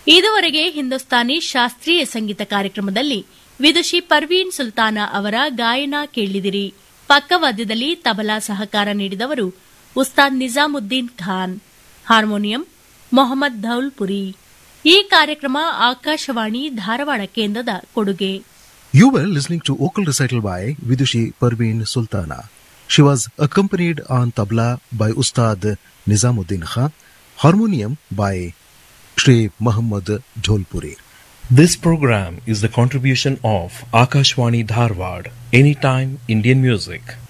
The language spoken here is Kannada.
ಇದುವರೆಗೆ ಹಿಂದೂಸ್ತಾನಿ ಶಾಸ್ತ್ರೀಯ ಸಂಗೀತ ಕಾರ್ಯಕ್ರಮದಲ್ಲಿ ವಿದುಷಿ ಪರ್ವೀನ್ ಸುಲ್ತಾನ ಅವರ ಗಾಯನ ಕೇಳಿದಿರಿ ಪಕ್ಕವಾದ್ಯದಲ್ಲಿ ತಬಲಾ ಸಹಕಾರ ನೀಡಿದವರು ಉಸ್ತಾದ್ ನಿಜಾಮುದ್ದೀನ್ ಖಾನ್ ಹಾರ್ಮೋನಿಯಂ ಮೊಹಮ್ಮದ್ ಧೌಲ್ಪುರಿ ಈ ಕಾರ್ಯಕ್ರಮ ಆಕಾಶವಾಣಿ ಧಾರವಾಡ ಕೇಂದ್ರದ ಕೊಡುಗೆ You were listening to vocal recital by Vidushi Parveen Sultana. She was accompanied on tabla by Ustad Nizamuddin Khan, harmonium by Shri Muhammad Jholpuri. This program is the contribution of Akashwani Dharwad, Anytime Indian Music.